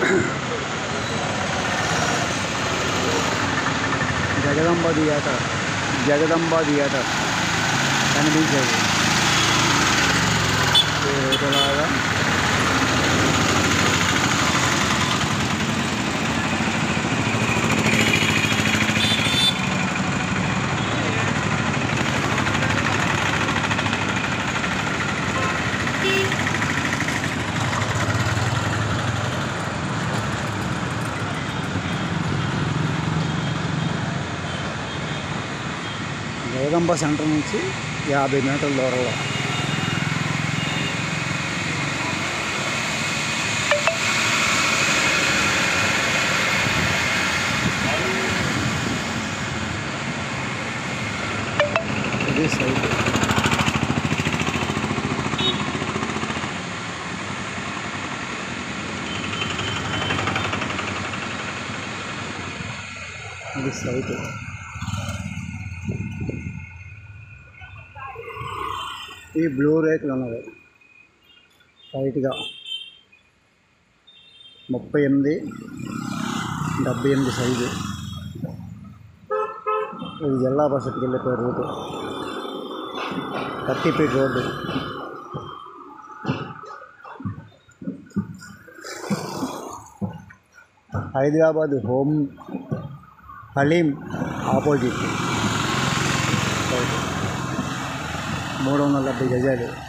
Jagadamba theatre Jagadamba theatre కనిపించేది ఇలాగా Jagadamba centre నుంచి యాభై మీటర్ల దూరంలో ఇది సైట్ ఇది సైట్ ఈ బ్లూ రేకులు ఉన్నది టైట్గా ముప్పై ఎనిమిది డెబ్బై ఎనిమిది సైజు ఇది జిల్లా పరిషత్కి వెళ్ళిపోయే route thirty feet road Hyderabad home haleem opposite మూడు వందల డెబ్బై గజాలు